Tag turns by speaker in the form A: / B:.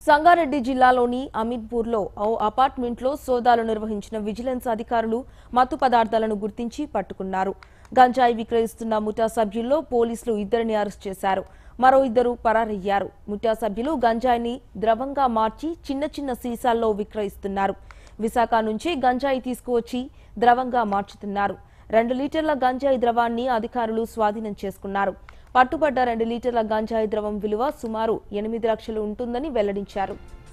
A: సంగారెడ్డి జిల్లాలోని అమీర్పూర్లో ఓ అపార్ట్మెంట్లో సోదాలు నిర్వహించిన విజిలెన్స్ అధికారులు మత్తు పదార్థాలను గుర్తించి పట్టుకున్నారు గంజాయి విక్రయిస్తున్న ముఠా సభ్యుల్లో పోలీసులు ఇద్దరిని అరెస్ట్ చేశారు మరో ఇద్దరు పరారయ్యారు ముఠా సభ్యులు గంజాయిని ద్రవంగా మార్చి చిన్న చిన్న సీసాల్లో విక్రయిస్తున్నారు విశాఖ నుంచి గంజాయి తీసుకువచ్చి ద్రవంగా మార్చుతున్నారు రెండు లీటర్ల గంజాయి ద్రవాన్ని అధికారులు స్వాధీనం చేసుకున్నారు పట్టుబడ్డ రెండు లీటర్ల గంజాయి ద్రవం విలువ సుమారు ఎనిమిది లక్షలు ఉంటుందని వెల్లడించారు